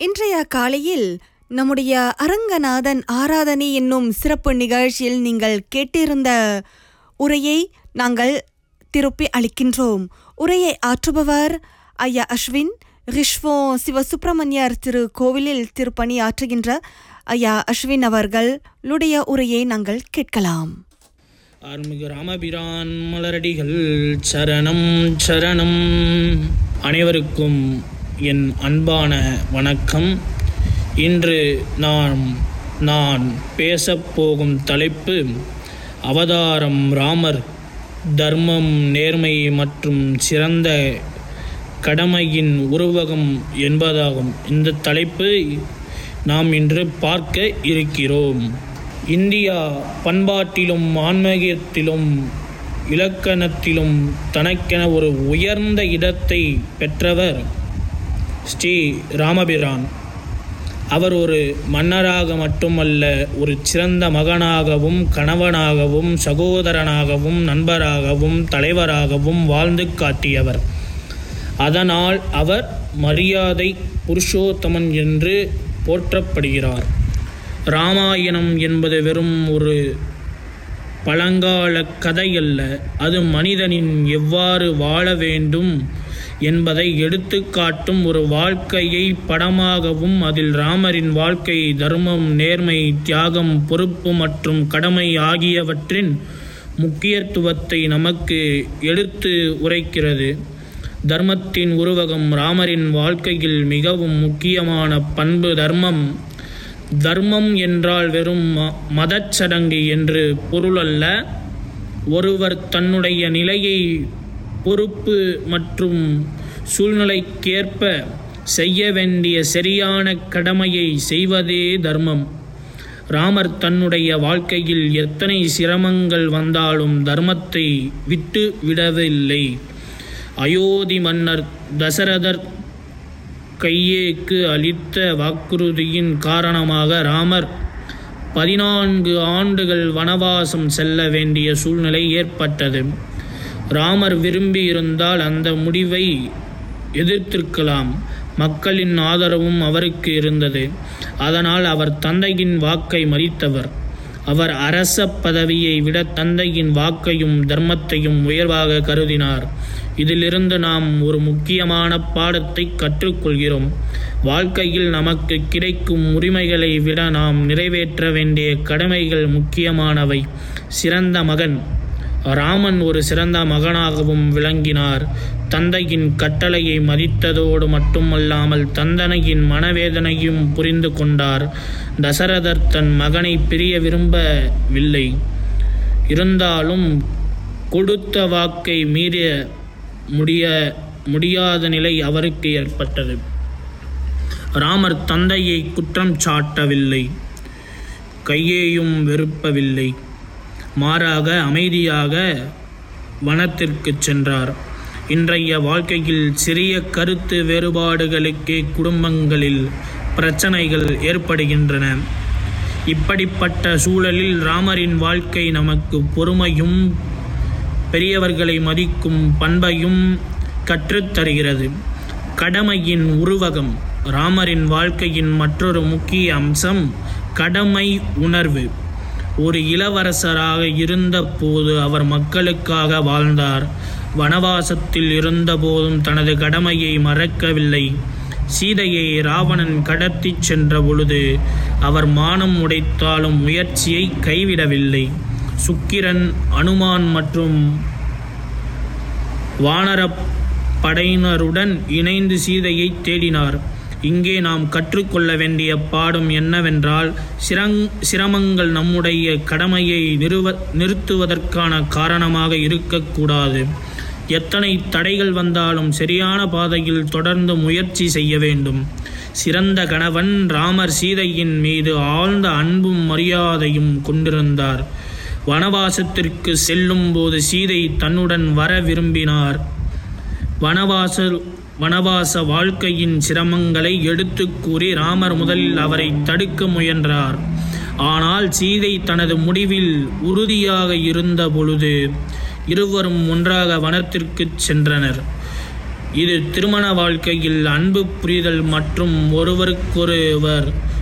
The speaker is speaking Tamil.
இன்றைய காலையில் நம்முடைய அரங்கநாதன் ஆராதனை என்னும் சிறப்பு நிகழ்ச்சியில் நீங்கள் கேட்டிருந்த உரையை நாங்கள் திருப்பி அளிக்கின்றோம் உரையை ஆற்றுபவர் ஐயா அஸ்வின் ரிஷ்வோ சிவசுப்பிரமணியர் திரு கோவிலில் திருப்பணி ஆற்றுகின்ற ஐயா அஸ்வின் அவர்களுடைய உரையை நாங்கள் கேட்கலாம் அருள்மிகு ராமபிரான் மலரடிகள் சரணம் சரணம் அனைவருக்கும் என் அன்பான வணக்கம் இன்று நான் நான் பேசப்போகும் தலைப்பு அவதாரம் ராமர் தர்மம் நேர்மை மற்றும் சிறந்த கடமையின் உருவகம் என்பதாகும் இந்த தலைப்பு நாம் இன்று பார்க்க இருக்கிறோம் இந்தியா பண்பாட்டிலும் ஆன்மீகத்திலும் இலக்கணத்திலும் தனக்கென ஒரு உயர்ந்த இடத்தை பெற்றவர் ஸ்ரீ ராமபிரான் அவர் ஒரு மன்னராக மட்டுமல்ல ஒரு சிறந்த மகனாகவும் கணவனாகவும் சகோதரனாகவும் நண்பராகவும் தலைவராகவும் வாழ்ந்து காட்டியவர் அதனால் அவர் மரியாதை புருஷோத்தமன் என்று போற்றப்படுகிறார் ராமாயணம் என்பது வெறும் ஒரு பழங்கால கதையல்ல அது மனிதனின் எவ்வாறு வாழ வேண்டும் என்பதை எடுத்துக்காட்டும் ஒரு வாழ்க்கையை படமாகவும் அதில் ராமரின் வாழ்க்கை தர்மம் நேர்மை தியாகம் பொறுப்பு மற்றும் கடமை ஆகியவற்றின் முக்கியத்துவத்தை நமக்கு எடுத்து உரைக்கிறது தர்மத்தின் உருவகம் ராமரின் வாழ்க்கையில் மிகவும் முக்கியமான பண்பு தர்மம் தர்மம் என்றால் வெறும் ம மதச்சடங்கு என்று பொருளல்ல ஒருவர் தன்னுடைய நிலையை பொறுப்பு மற்றும் சூழ்நிலைக்கேற்ப செய்ய வேண்டிய சரியான கடமையை செய்வதே தர்மம் ராமர் தன்னுடைய வாழ்க்கையில் எத்தனை சிரமங்கள் வந்தாலும் தர்மத்தை விட்டு விடவில்லை அயோத்தி மன்னர் தசரதர் கையேக்கு அளித்த வாக்குறுதியின் காரணமாக ராமர் பதினான்கு ஆண்டுகள் வனவாசம் செல்ல வேண்டிய சூழ்நிலை ஏற்பட்டது ராமர் விரும்பியிருந்தால் அந்த முடிவை எதிர்த்திருக்கலாம் மக்களின் ஆதரவும் அவருக்கு இருந்தது அதனால் அவர் தந்தையின் வாக்கை மதித்தவர் அவர் அரச பதவியை விட தந்தையின் வாக்கையும் தர்மத்தையும் உயர்வாக கருதினார் இதிலிருந்து நாம் ஒரு முக்கியமான பாடத்தை கற்றுக்கொள்கிறோம் வாழ்க்கையில் நமக்கு கிடைக்கும் உரிமைகளை விட நாம் நிறைவேற்ற வேண்டிய கடமைகள் முக்கியமானவை சிறந்த மகன் ராமன் ஒரு சிறந்த மகனாகவும் விளங்கினார் தந்தையின் கட்டளையை மதித்ததோடு மட்டுமல்லாமல் தந்தனையின் மனவேதனையும் புரிந்து கொண்டார் தசரதர் தன் மகனை பிரிய விரும்பவில்லை இருந்தாலும் கொடுத்த வாக்கை மீறிய முடிய முடியாத நிலை அவருக்கு ஏற்பட்டது ராமர் தந்தையை குற்றம் சாட்டவில்லை கையேயும் வெறுப்பவில்லை மாறாக அமைதியாக வனத்திற்கு சென்றார் இன்றைய வாழ்க்கையில் சிறிய கருத்து வேறுபாடுகளுக்கே குடும்பங்களில் பிரச்சனைகள் ஏற்படுகின்றன இப்படிப்பட்ட சூழலில் ராமரின் வாழ்க்கை நமக்கு பொறுமையும் பெரியவர்களை மதிக்கும் பண்பையும் கற்றுத்தருகிறது கடமையின் உருவகம் ராமரின் வாழ்க்கையின் மற்றொரு முக்கிய அம்சம் கடமை உணர்வு ஒரு இளவரசராக இருந்தபோது அவர் மக்களுக்காக வாழ்ந்தார் வனவாசத்தில் இருந்தபோதும் தனது கடமையை மறக்கவில்லை சீதையை ராவணன் கடத்திச் சென்ற பொழுது அவர் மானம் உடைத்தாலும் முயற்சியை கைவிடவில்லை சுக்கிரன் அனுமான் மற்றும் வானரப் படையினருடன் இணைந்து சீதையை தேடினார் இங்கே நாம் கற்றுக்கொள்ள வேண்டிய பாடம் என்னவென்றால் சிரங் சிரமங்கள் நம்முடைய கடமையை நிறுவ நிறுத்துவதற்கான காரணமாக இருக்கக்கூடாது எத்தனை தடைகள் வந்தாலும் சரியான பாதையில் தொடர்ந்து முயற்சி செய்ய வேண்டும் சிறந்த கணவன் ராமர் சீதையின் மீது ஆழ்ந்த அன்பும் மரியாதையும் கொண்டிருந்தார் வனவாசத்திற்கு செல்லும் போது சீதை தன்னுடன் வர விரும்பினார் வனவாச வனவாச வாழ்க்கையின் சிரமங்களை எடுத்து கூறி ராமர் முதலில் அவரை தடுக்க முயன்றார் ஆனால் சீதை தனது முடிவில் உறுதியாக இருந்த பொழுது இருவரும் ஒன்றாக வனத்திற்கு சென்றனர் இது திருமண வாழ்க்கையில் அன்பு புரிதல் மற்றும் ஒருவருக்கொருவர்